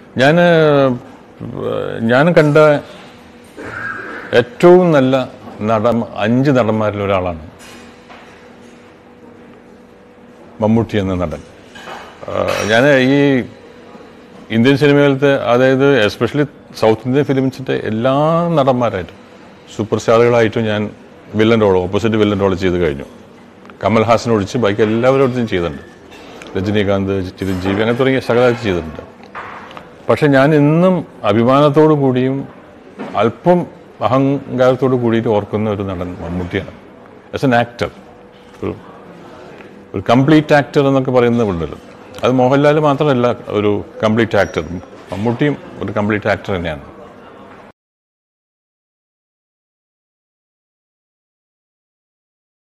ഞാൻ ഞാൻ കണ്ട ഏറ്റവും നല്ല നടൻ അഞ്ച് നടന്മാരിൽ ഒരാളാണ് മമ്മൂട്ടി എന്ന നടൻ ഞാൻ ഈ ഇന്ത്യൻ സിനിമയിലത്തെ അതായത് എസ്പെഷ്യലി സൗത്ത് ഇന്ത്യൻ ഫിലിംസിൻ്റെ എല്ലാ നടന്മാരായിട്ടും സൂപ്പർ സ്റ്റാറുകളായിട്ടും ഞാൻ villain role opposite villain role ചെയ്ത് കഴിഞ്ഞു കമൽ ഹാസൻ ഒഴിച്ച് ബാക്കി എല്ലാവരോടും ചെയ്തിട്ടുണ്ട് രജനീകാന്ത് ചിരഞ്ജീവി അങ്ങനെ തുടങ്ങിയ സകലമായിട്ട് ചെയ്തിട്ടുണ്ട് പക്ഷെ ഞാൻ ഇന്നും അഭിമാനത്തോടു കൂടിയും അല്പം അഹങ്കാരത്തോടു കൂടിയിട്ട് ഓർക്കുന്ന ഒരു നടൻ മമ്മൂട്ടിയാണ് ആസ് എൻ ആക്ടർ ഒരു ഒരു കംപ്ലീറ്റ് ആക്ടർ എന്നൊക്കെ പറയുന്നത് ഉണ്ടല്ലോ അത് മോഹൻലാൽ മാത്രമല്ല ഒരു കംപ്ലീറ്റ് ആക്ടർ മമ്മൂട്ടിയും ഒരു കംപ്ലീറ്റ് ആക്ടർ തന്നെയാണ്